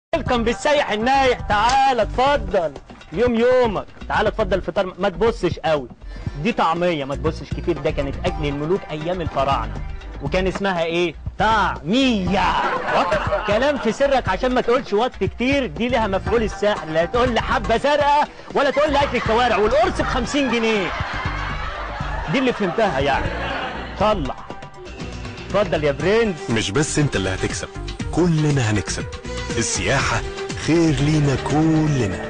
ويلكم بالسايح النايح تعال اتفضل اليوم يومك تعال اتفضل الفطار ما تبصش قوي دي طعميه ما تبصش كتير ده كانت اكل الملوك ايام الفراعنه وكان اسمها ايه طعميه وط- كلام في سرك عشان ما تقولش وط كتير دي لها مفعول السحر لا تقول لي حبه زرقاء ولا تقول لي اكل الكوارع والقرص ب 50 جنيه دي اللي فهمتها يعني طلع اتفضل يا برنس مش بس انت اللي هتكسب كلنا هنكسب السياحة خير لينا كلنا